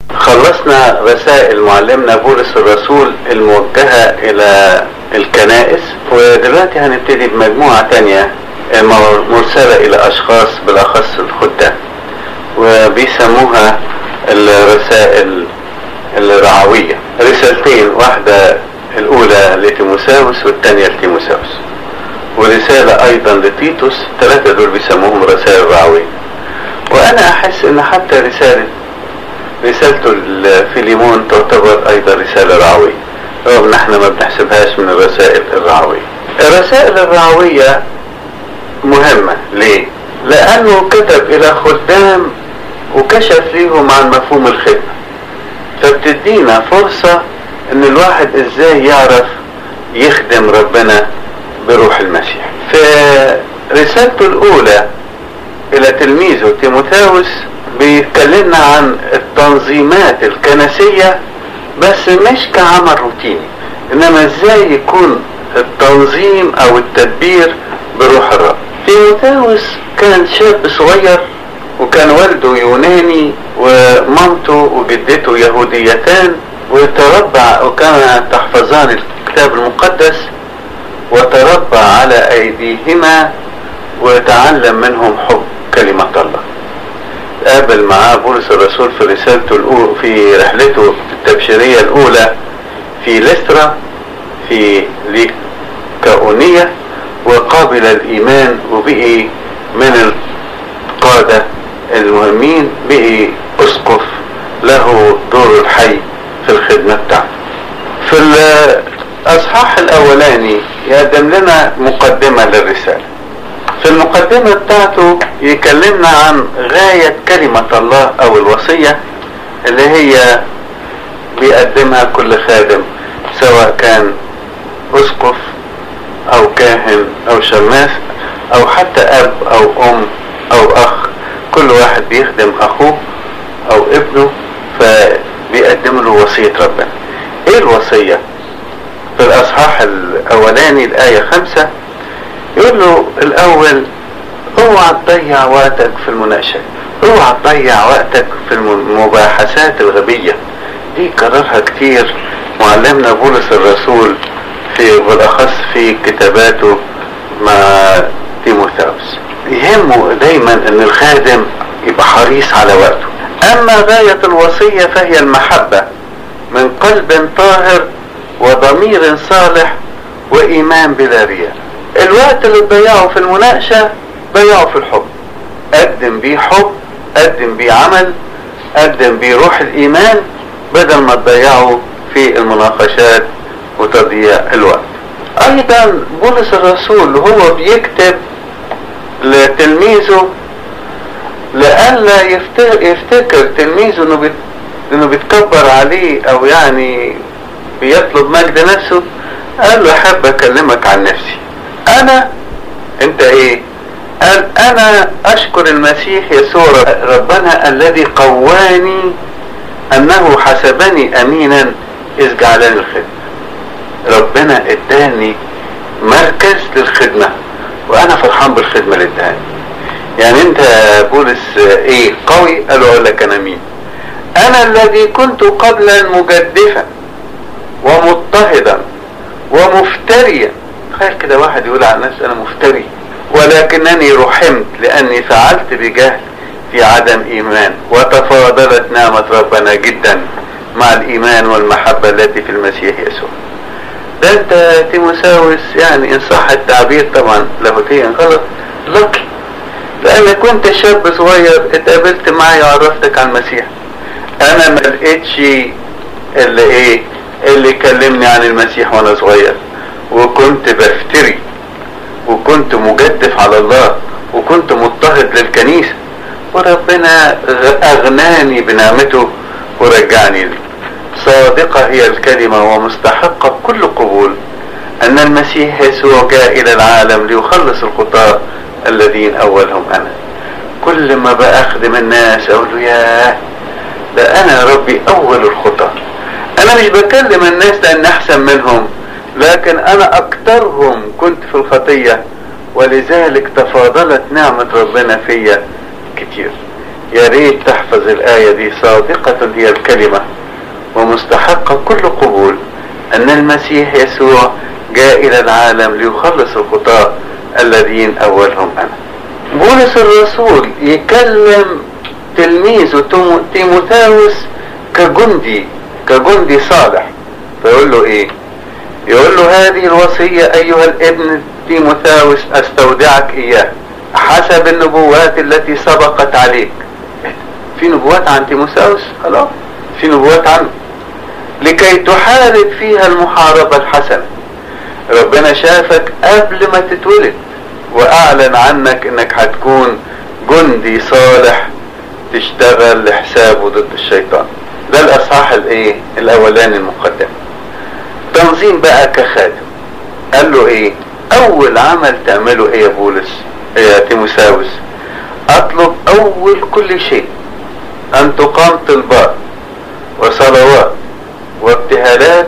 خلصنا رسائل معلمنا بولس الرسول الموجهة إلى الكنائس ودلوقتي هنبتدي بمجموعة تانية مرسلة إلى أشخاص بالأخص الخدام وبيسموها الرسائل الرعوية رسالتين واحدة الأولى لتيموساوس والثانية لتيموساوس ورسالة أيضا لتيتوس ثلاثة دول بيسموهم رسائل رعوية وأنا أحس إن حتى رسالة رسالته لفيليمون تعتبر أيضا رسالة رعوية رغم إن احنا ما بنحسبهاش من الرسائل الرعوية الرسائل الرعوية مهمة ليه؟ لأنه كتب إلى خدام وكشف ليهم عن مفهوم الخدمة فبتدينا فرصة ان الواحد ازاي يعرف يخدم ربنا بروح المسيح في رسالته الاولى الى تلميذه تيموثاوس بيتكلمنا عن التنظيمات الكنسية بس مش كعمل روتيني انما ازاي يكون التنظيم او التدبير بروح الرب تيموثاوس كان شاب صغير وكان والده يوناني ومامته وجدته يهوديتان وتربع وكان تحفظان الكتاب المقدس وتربى على ايديهما وتعلم منهم حب كلمة الله قابل معاه بولس الرسول في رسالته الأولى في رحلته التبشيرية الأولى في لسترا في ليكاونية وقابل الإيمان وبقي من القادة المهمين بقي أسقف له دور الحي في الخدمة بتاعته في الأصحاح الأولاني يقدم لنا مقدمة للرسالة في المقدمة بتاعته يكلمنا عن غاية كلمة الله أو الوصية اللي هي بيقدمها كل خادم سواء كان أسقف أو كاهن أو شماس أو حتى أب أو أم أو أخ كل واحد بيخدم أخوه أو ابنه فبيقدم له وصية ربنا إيه الوصية؟ في الأصحاح الأولاني الآية خمسة يقول له الأول اوعى تضيع وقتك في المناقشات اوعى تضيع وقتك في المباحثات الغبية دي كررها كتير معلمنا بولس الرسول في بالأخص في كتاباته مع تيموثاوس يهمه دايما ان الخادم يبقى حريص على وقته اما غاية الوصية فهي المحبة من قلب طاهر وضمير صالح وايمان بلا رياء الوقت اللي تضيعه في المناقشة ضيعه في الحب قدم بيه حب قدم بيه عمل قدم بيه روح الايمان بدل ما تضيعه في المناقشات وتضييع الوقت ايضا بولس الرسول هو بيكتب لتلميذه لئلا يفتكر تلميذه انه بيت انه بيتكبر عليه او يعني بيطلب مجد نفسه قال له احب اكلمك عن نفسي انا انت ايه قال انا اشكر المسيح يسوع ربنا الذي قواني انه حسبني امينا اذ جعلني الخدمة ربنا اداني مركز للخدمة وانا فرحان بالخدمة اللي اداني يعني انت بولس ايه قوي قالوا اقول لك انا مين انا الذي كنت قبلا مجدفا ومضطهدا ومفتريا تخيل كده واحد يقول على نفسه انا مفتري ولكنني رحمت لاني فعلت بجهل في عدم ايمان وتفاضلت نعمة ربنا جدا مع الايمان والمحبة التي في المسيح يسوع ده انت تيموساوس يعني ان صح التعبير طبعا لاهوتيا غلط لكن لان كنت شاب صغير اتقابلت معي وعرفتك عن المسيح انا ما لقيتش اللي ايه اللي كلمني عن المسيح وانا صغير وكنت بفتري وكنت مجدف على الله وكنت مضطهد للكنيسة وربنا اغناني بنعمته ورجعني لي صادقة هي الكلمة ومستحقة بكل قبول ان المسيح يسوع جاء الى العالم ليخلص الخطاة الذين اولهم انا كل ما بأخدم الناس اقول له ياه ده انا يا ربي اول الخطاة انا مش بكلم الناس لان احسن منهم لكن انا اكترهم كنت في الخطية ولذلك تفاضلت نعمة ربنا فيا كتير يا ريت تحفظ الآية دي صادقة هي الكلمة ومستحقة كل قبول أن المسيح يسوع جاء إلى العالم ليخلص الخطاة الذين أولهم أنا بولس الرسول يكلم تلميذه تيموثاوس كجندي كجندي صالح فيقول له ايه يقول له هذه الوصية ايها الابن تيموثاوس استودعك اياه حسب النبوات التي سبقت عليك في نبوات عن تيموثاوس خلاص في نبوات عنه لكي تحارب فيها المحاربة الحسنة ربنا شافك قبل ما تتولد واعلن عنك انك هتكون جندي صالح تشتغل لحسابه ضد الشيطان ده الاصحاح الايه الاولاني المقدم تنظيم بقى كخادم قال له ايه اول عمل تعمله ايه يا بولس يا تيموساوس اطلب اول كل شيء ان تقام طلبات وصلوات وابتهالات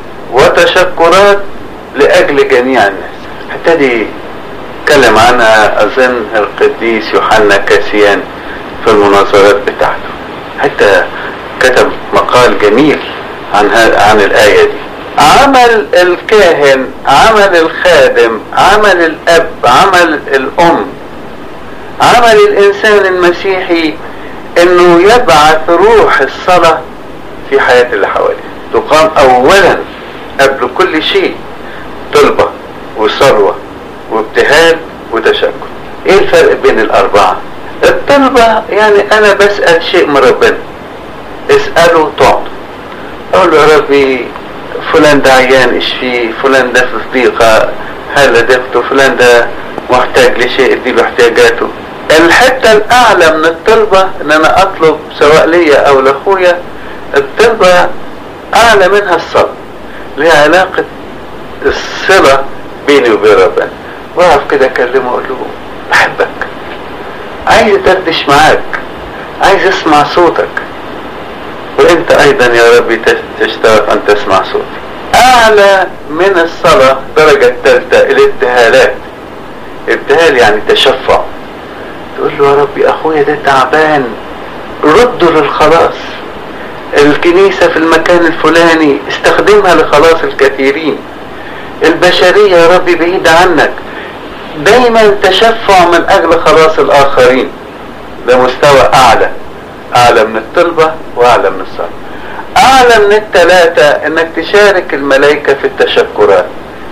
وتشكرات لاجل جميع الناس الحته دي اتكلم عنها اظن القديس يوحنا كاسيان في المناظرات بتاعته حتى كتب مقال جميل عن عن الآية دي عمل الكاهن عمل الخادم عمل الأب عمل الأم عمل الإنسان المسيحي إنه يبعث روح الصلاة في حياة اللي حواليه تقام أولا قبل كل شيء طلبة وثروة وابتهال وتشكر ايه الفرق بين الاربعة الطلبة يعني انا بسأل شيء من ربنا اسأله تعطى اقول له يا ربي فلان ده عيان اشفيه فلان ده في ضيقة هل ضيقته فلان ده محتاج لشيء اديله احتياجاته الحتة الاعلى من الطلبة ان انا اطلب سواء ليا او لاخويا الطلبة اعلى منها الصلاة ليها علاقة الصلة بيني وبين ربنا واقف كده اكلمه اقول له بحبك عايز ادردش معاك عايز اسمع صوتك وانت ايضا يا ربي تشتاق ان تسمع صوتي اعلى من الصلاة الدرجة الثالثة الابتهالات ابتهال يعني تشفع تقول له يا ربي اخويا ده تعبان رده للخلاص الكنيسة في المكان الفلاني استخدمها لخلاص الكثيرين البشرية يا ربي بعيدة عنك دايما تشفع من اجل خلاص الاخرين ده مستوى اعلى اعلى من الطلبة واعلى من الصلاة اعلى من التلاتة انك تشارك الملائكة في التشكرات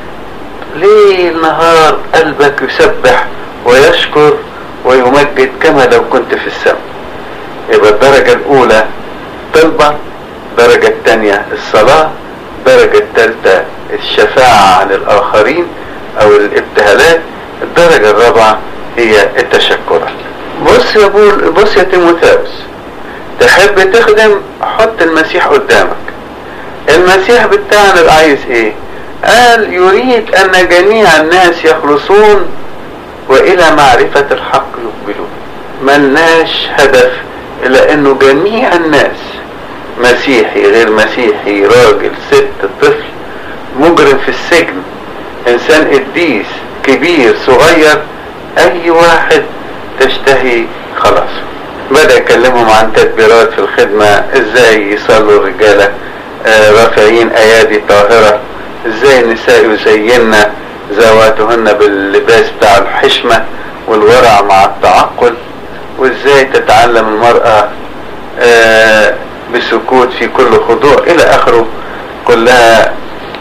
ليل نهار قلبك يسبح ويشكر ويمجد كما لو كنت في السماء يبقى الدرجة الاولى طلبة الدرجة الثانية الصلاة الدرجة الثالثة الشفاعة عن الاخرين او الابتهالات الدرجة الرابعة هي التشكرات بص يا بول بص يا تيموثاوس تحب تخدم حط المسيح قدامك المسيح بتاعنا عايز ايه قال يريد ان جميع الناس يخلصون والى معرفة الحق يقبلون ملناش هدف الا انه جميع الناس مسيحي غير مسيحي راجل ست طفل مجرم في السجن انسان قديس كبير صغير اي واحد تشتهي خلاص بدأ يكلمهم عن تدبيرات في الخدمة ازاي يصلوا الرجالة آه رافعين ايادي طاهرة ازاي النساء يزين ذواتهن باللباس بتاع الحشمة والورع مع التعقل وازاي تتعلم المرأة آه بسكوت في كل خضوع الى اخره كلها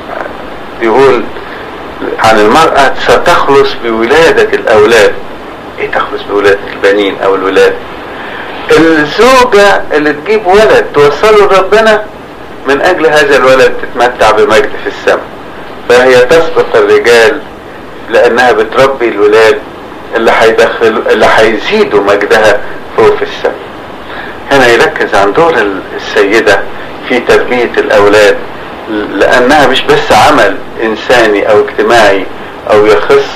يقول عن المرأة ستخلص بولادة الأولاد إيه تخلص بولادة البنين أو الولاد الزوجة اللي تجيب ولد توصله لربنا من أجل هذا الولد تتمتع بمجد في السماء فهي تسبق الرجال لأنها بتربي الولاد اللي هيدخل اللي هيزيدوا مجدها فوق في السماء هنا يركز عن دور السيدة في تربية الأولاد لأنها مش بس عمل إنساني أو اجتماعي أو يخص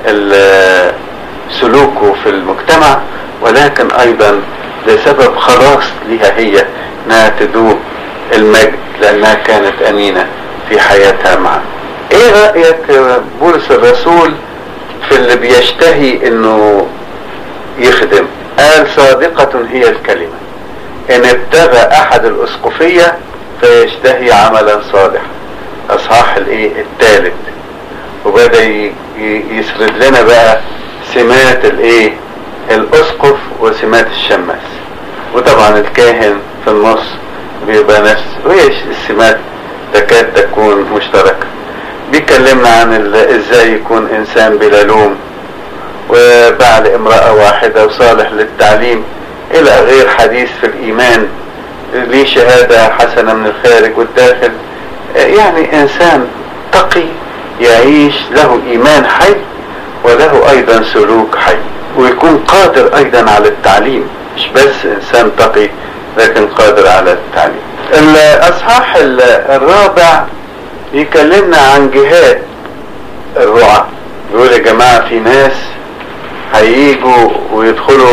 سلوكه في المجتمع ولكن أيضا لسبب خلاص لها هي أنها تدوق المجد لأنها كانت أمينة في حياتها معه إيه رأيك بولس الرسول في اللي بيشتهي أنه يخدم قال صادقة هي الكلمة ان ابتغى احد الاسقفية فيشتهي عملا صالحا اصحاح الايه الثالث وبدأ يسرد لنا بقى سمات الايه الاسقف وسمات الشماس وطبعا الكاهن في النص بيبقى نفس وهي السمات تكاد تكون مشتركة بيكلمنا عن ازاي يكون انسان بلا لوم وبعد امرأة واحدة وصالح للتعليم الى غير حديث في الايمان ليه شهادة حسنة من الخارج والداخل يعني انسان تقي يعيش له ايمان حي وله ايضا سلوك حي ويكون قادر ايضا على التعليم مش بس انسان تقي لكن قادر على التعليم الاصحاح الرابع يكلمنا عن جهاد الرعاة بيقول يا جماعة في ناس هيجوا ويدخلوا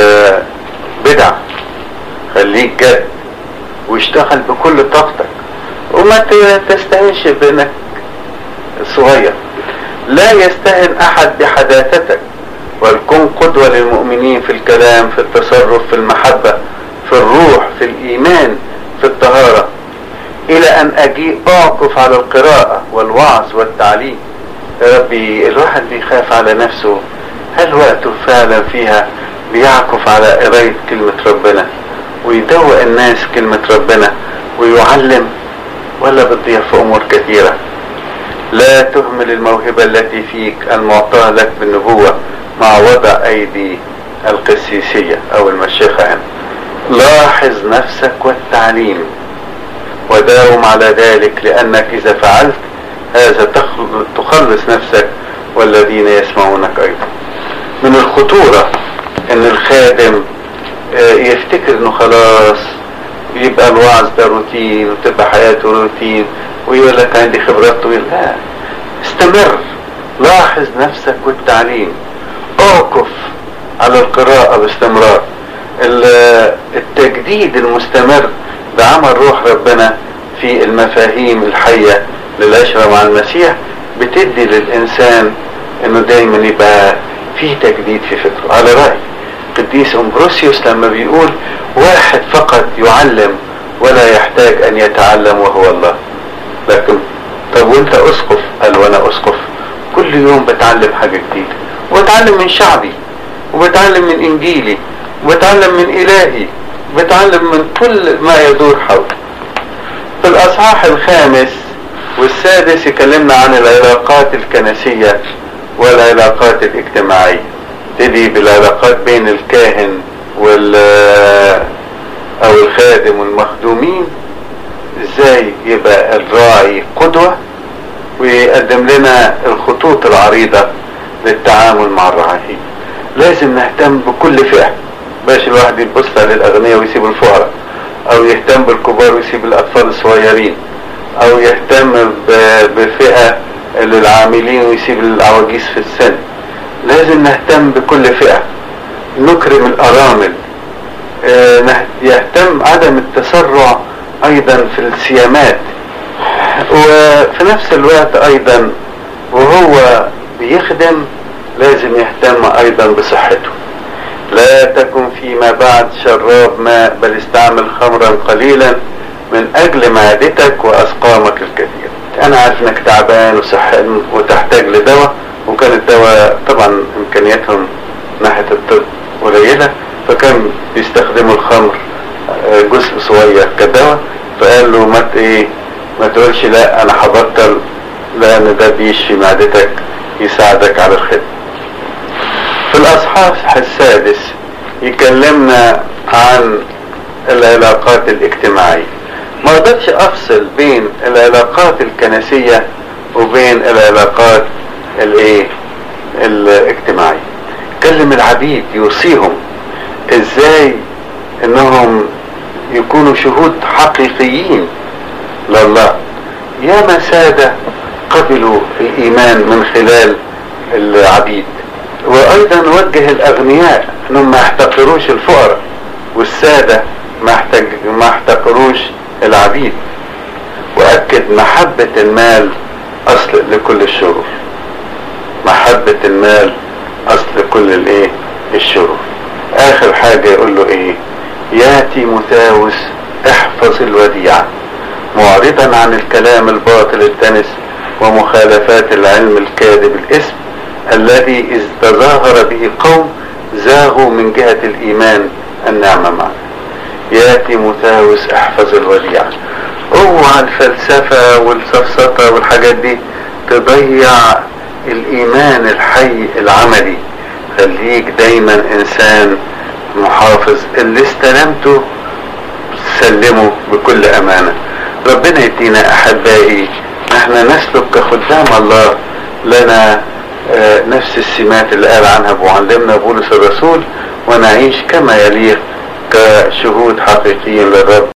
ببدع خليك جد واشتغل بكل طاقتك وما تستهنش بانك صغير لا يستهن احد بحداثتك ولكن قدوة للمؤمنين في الكلام في التصرف في المحبة في الروح في الايمان في الطهارة الى ان اجيء اعكف على القراءة والوعظ والتعليم يا ربي الواحد بيخاف على نفسه هل وقته فعلا فيها بيعكف على قراية كلمة ربنا ويدوق الناس كلمة ربنا ويعلم ولا بتضيع في امور كثيرة لا تهمل الموهبة التي فيك المعطاة لك بالنبوة مع وضع ايدي القسيسية او المشيخة هنا لاحظ نفسك والتعليم وداوم على ذلك لانك اذا فعلت هذا تخلص نفسك والذين يسمعونك ايضا من الخطورة ان الخادم يفتكر انه خلاص يبقى الوعظ ده روتين وتبقى حياته روتين ويقول لك عندي خبرات طويلة لا استمر لاحظ نفسك والتعليم اعكف على القراءة باستمرار التجديد المستمر بعمل روح ربنا في المفاهيم الحية للعشرة مع المسيح بتدي للإنسان انه دايما يبقى فيه تجديد في فكره على رأي قديس امبروسيوس لما بيقول واحد فقط يعلم ولا يحتاج ان يتعلم وهو الله لكن طب وانت اسقف قال وانا اسقف كل يوم بتعلم حاجة جديدة وبتعلم من شعبي وبتعلم من انجيلي وبتعلم من الهي بتعلم من كل ما يدور حولي في الاصحاح الخامس والسادس يكلمنا عن العلاقات الكنسية والعلاقات الاجتماعية تبتدي بالعلاقات بين الكاهن وال او الخادم والمخدومين ازاي يبقى الراعي قدوة ويقدم لنا الخطوط العريضة للتعامل مع الرعاية لازم نهتم بكل فئة باش الواحد يبص للاغنياء ويسيب الفقراء او يهتم بالكبار ويسيب الاطفال الصغيرين او يهتم بفئة للعاملين ويسيب العواجيز في السن لازم نهتم بكل فئة نكرم الارامل اه يهتم عدم التسرع ايضا في السيامات وفي نفس الوقت ايضا وهو بيخدم لازم يهتم ايضا بصحته لا تكن فيما بعد شراب ماء بل استعمل خمرا قليلا من اجل معدتك واسقامك الكثير انا عارف انك تعبان وصحان وتحتاج لدواء وكان الدواء طبعا امكانياتهم ناحية الطب قليلة فكان بيستخدموا الخمر جزء صغير كدواء فقال له ما ايه ما تقولش لا انا هبطل لان ده بيشفي معدتك يساعدك على الخدمة في الاصحاح السادس يكلمنا عن العلاقات الاجتماعية ما اقدرش افصل بين العلاقات الكنسية وبين العلاقات الايه الاجتماعية كلم العبيد يوصيهم ازاي انهم يكونوا شهود حقيقيين لله يا سادة قبلوا الايمان من خلال العبيد وايضا وجه الاغنياء انهم ما يحتقروش الفقراء والسادة ما يحتاج ما يحتقروش العبيد واكد محبة المال اصل لكل الشرور محبة المال اصل كل الايه الشرور اخر حاجة يقول له ايه يا تيموثاوس احفظ الوديعة معرضا عن الكلام الباطل الدنس ومخالفات العلم الكاذب الاسم الذي اذ تظاهر به قوم زاغوا من جهة الايمان النعمة معه يا تيموثاوس احفظ الوديعة اوعى الفلسفة والسفسطة والحاجات دي تضيع الايمان الحي العملي خليك دايما انسان محافظ اللي استلمته سلمه بكل امانة ربنا يدينا احبائي احنا نسلك كخدام الله لنا آه نفس السمات اللي قال عنها معلمنا بولس الرسول ونعيش كما يليق كشهود حقيقيين للرب